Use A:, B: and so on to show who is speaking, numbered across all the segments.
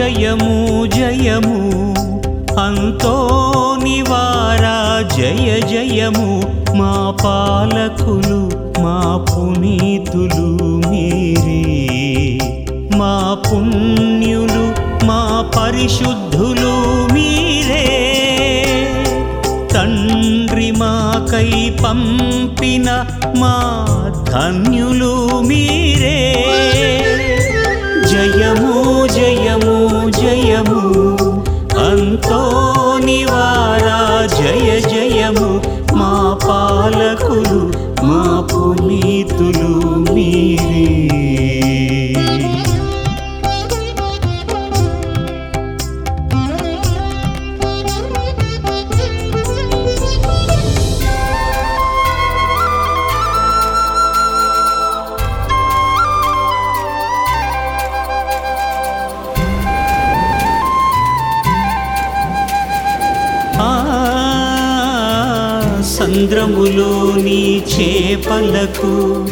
A: జయము జయము అంతో నివారా జయ జయము మా పాలకులు మా పునీతులు మీరే మా పుణ్యులు మా పరిశుద్ధులు మీరే తండ్రి మాకై పంపిన మా ధన్యులు మీరే జయము జయము జయము అంతో నివారా జయ జయము మా పాలకులు మా పునీతులు మీరే ఆ సంద్రములోని చేపలకు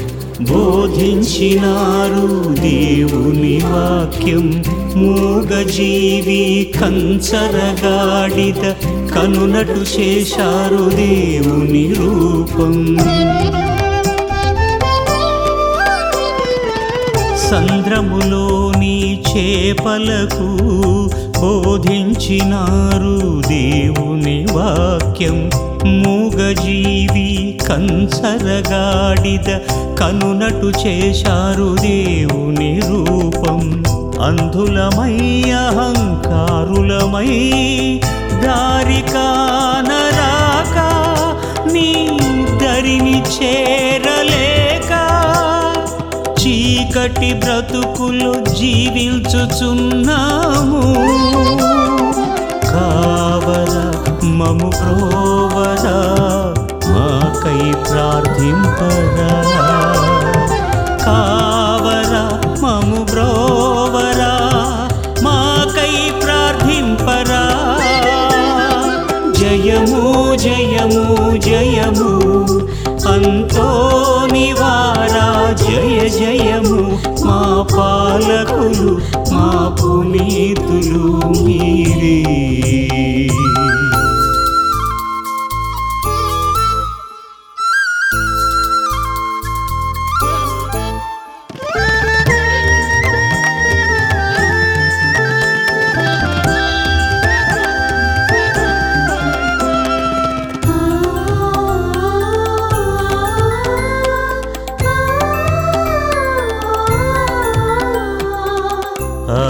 A: బోధించినారు దేవుని వాక్యం మూగజీవి కంచరగాడిద కనునటు చేశారు దేవుని రూపం సంద్రములోని చేపలకు బోధించినారు దేవుని వాక్యం మూగజీవి కంచరగాడిద కనునటు చేశారు దేవుని రూపం అంధులమై అహంకారులమై దారికానరాక నీ దరిని చేరలేక చీకటి బ్రతుకులు జీవించుచున్నాము కావర మము ప్రోవరా మాకై ప్రార్థింపరా కావర మము బ్రోవరా మాకై ప్రార్థింపరా జయము జయము జయము అంతో నివారా జయ జయము మా పాలకులు మా పునీతులు మీరే ఆ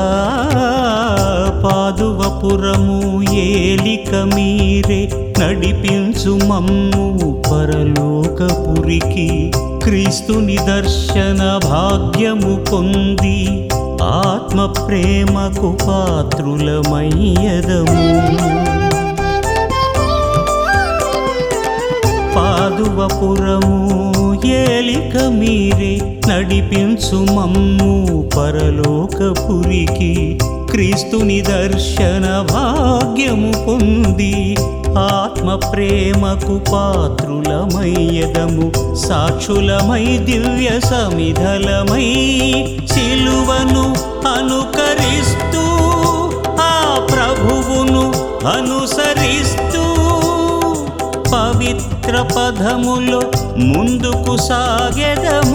A: పాదువపురము ఏలిక మీరే నడిపించు మమ్ము పరలోకపురికి క్రీస్తుని దర్శన భాగ్యము పొంది ఆత్మ ప్రేమకు పాత్రులమయ్యదము పాదువపురము ఏలిక మీరే నడిపించు మమ్ము పరలోకపురికి క్రీస్తుని దర్శన భాగ్యము పొంది ఆత్మ ప్రేమకు పాత్రులమయ్యదము సాక్షులమై దివ్య సమిధలమై సిలువను అనుకరిస్తూ ఆ ప్రభువును అనుసరిస్తూ పవిత్ర పదములో ముందుకు సాగెదము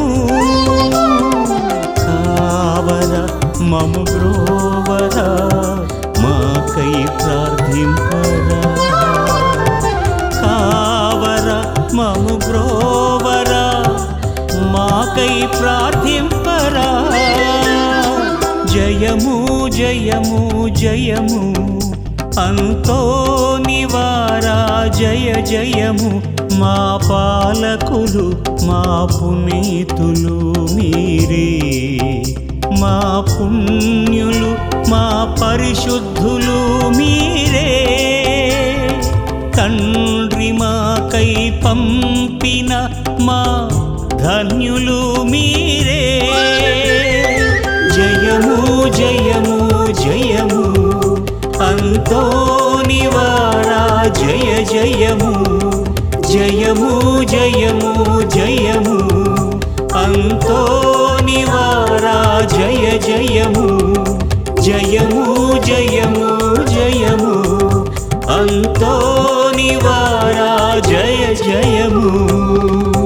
A: కావర మము బ్రోవర మాకై ప్రార్థింపరా కావర మము బ్రోవర మాకై ప్రార్థింపరా జయము జయము జయము అంతో నివారా జయ జయము మా పాలకులు మా పునీతులు మీరే మా పుణ్యులు మా పరిశుద్ధులు మీరే తండ్రి మాకై పంపిన మా ధన్యులు మీరే జయము జయము జయము అంతో నివారా జయ జయము జయము జయము జయము అంతో నివారా జయ జయము జయము అంతో నివారా జయ జయము